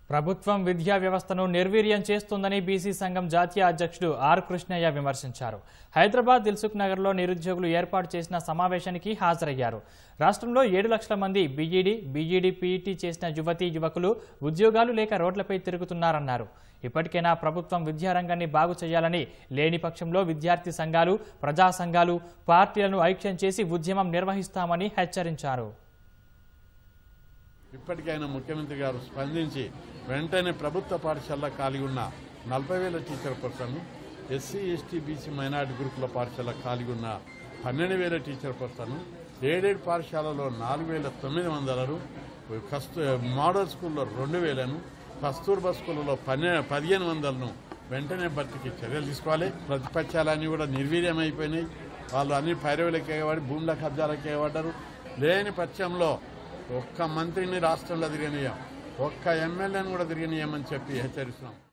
ప్రభుత్వం విద్యా వ్యవస్థను నిర్వీర్యం చేస్తుందని బీసీ సంఘం జాతీయ అధ్యక్షుడు ఆర్ కృష్ణయ్య విమర్శించారు హైదరాబాద్ దిల్సుఖ్ నగర్లో నిరుద్యోగులు ఏర్పాటు చేసిన సమావేశానికి హాజరయ్యారు రాష్ట్రంలో ఏడు లక్షల మంది బీఈడీ బీఈడీ పీఈటీ చేసిన యువతీ యువకులు ఉద్యోగాలు లేక రోడ్లపై తిరుగుతున్నారన్నారు ఇప్పటికైనా ప్రభుత్వం విద్యారంగాన్ని బాగు చేయాలని లేని పక్షంలో విద్యార్థి సంఘాలు ప్రజా సంఘాలు పార్టీలను ఐక్యం చేసి ఉద్యమం నిర్వహిస్తామని హెచ్చరించారు ఇప్పటికైనా ముఖ్యమంత్రి గారు స్పందించి వెంటనే ప్రభుత్వ పాఠశాలలో ఖాళీ ఉన్న నలభై వేల teacher person SC ST BC minority గ్రూపుల పాఠశాల ఖాళీ ఉన్న పన్నెండు వేల టీచర్ పర్సన్ ఏడేడు పాఠశాలలో నాలుగు వేల తొమ్మిది వందలను కస్తూ మోడల్ స్కూల్లో రెండు వేలను కస్తూర్బా స్కూళ్ళలో పన్నె పదిహేను వందలను వెంటనే భర్తీకి చర్యలు తీసుకోవాలి ప్రతిపక్షాలన్నీ కూడా నిర్వీర్యం అయిపోయినాయి వాళ్ళు అన్ని పైరవులకి ఎగబడి భూముల కబ్జాలకి ఎగబడ్డారు లేని పక్షంలో ఒక్క మంత్రిని రాష్ట్రంలో తిరగనీయం ఒక్క ఎమ్మెల్యేని కూడా తిరగనీయమని చెప్పి హెచ్చరిస్తున్నాం